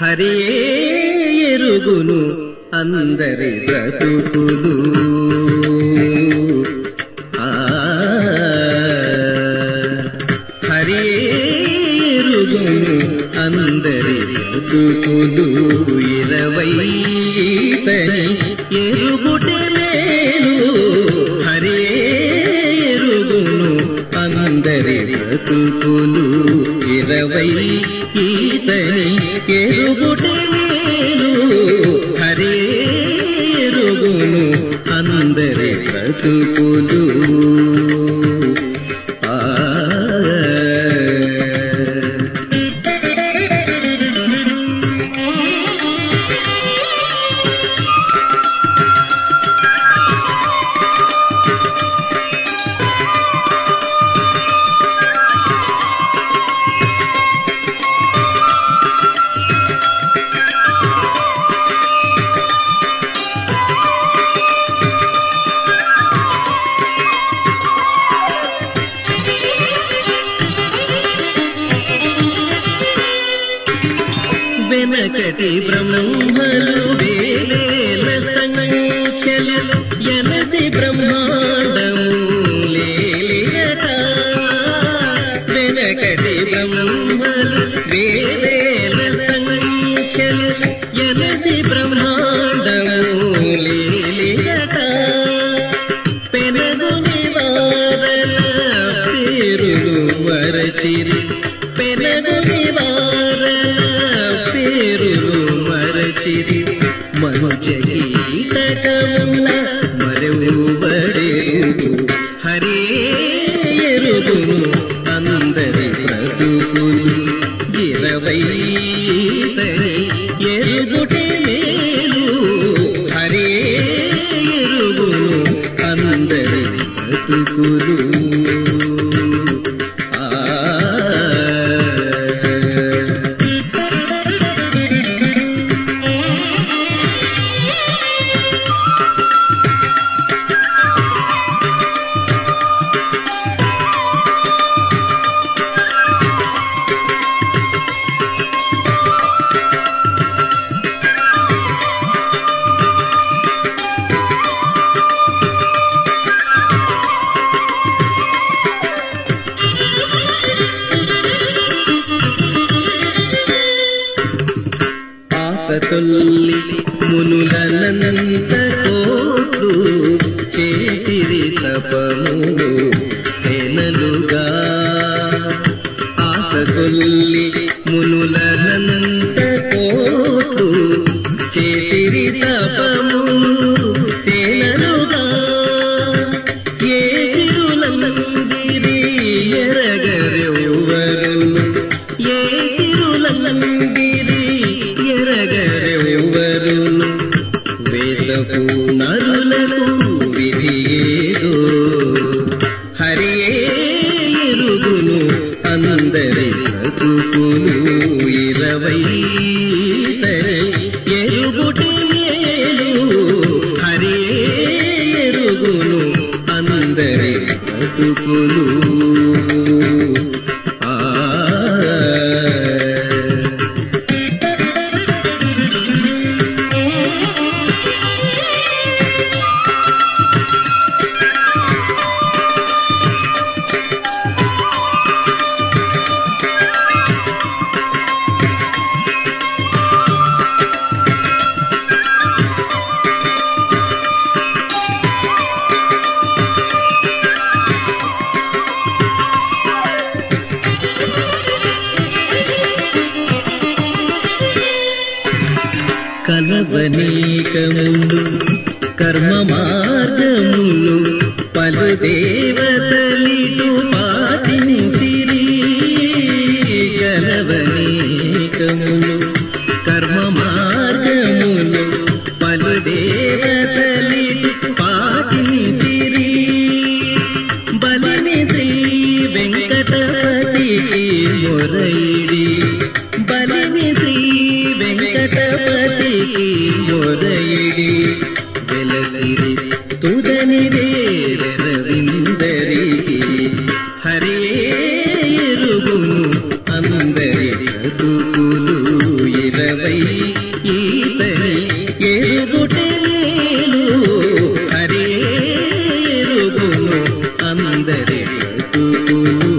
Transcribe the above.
హరే ఎరుగును అందరి బ్రతుకులు ఆ హరే ఎరుగును అందరి బ్రతుకులు ఇరవై తని ఎరుగుటే మేలు హరే ఎరుగును అందరి బ్రతుకులు ఇరవై ఈతని ఎరుగుటే మేలు హరే ఎరుగును అందరి బ్రతుకులు ఆ వెనకటి బ్రహ్మలు వేలేల సంఖ్యలు ఎనది బ్రహ్మాండము లేలియట వెనకటి బ్రహ్మలు వేలేల సంఖ్యలు ఎనది బ్రహ్మాండము లేలియట పెనగుని వారల పేరులు మరచిరి పెనగుని వారల పేరులు మరచిరి మంచకీటకముల మరెవ్వడెరుగు హరే ఎరుగును అందరి బ్రతుకులు ఇరవై తని ఎరుగుటే మేలు హరే ఎరుగును అందరి బ్రతుకులు ఆ ఆసతొల్లి మునులనంత కోట్లు చేసిరి తపములు సేనలుగా ఆసతొల్లి మునులనంత కోట్లు చేసిరి తపములు సేనలుగా ఏ సిరులందిరి ఎరగరెవ్వరు ఏ సిరులందిరి ఎరగరెవ్వరు వేసపు నరులకు విధి ఏదో హరియే ఎరుగును అందరి బ్రతుకులు ఇరవై తరి ఎరుగుటి మేలు హరియే ఎరుగును అందరి బ్రతుకులు ఆ కలవనీకములు కర్మ మార్గములు పలు దేవతలిటు పాటించిరి కలవనీకములు కర్మ మార్గములు పలు దేవతలిటు పాటించిరి బలిని శ్రీ వెంకటపతికి మొరైడి బలిని శ్రీ వెంకటపతికి మొరైడి వెలసిరి తుదని రవిందరికి హరే ఎరుగును అందరి బ్రతుకులు ఇరవై ఎరుగుటేలు హరి ఎరుగును అందరి బతుకులు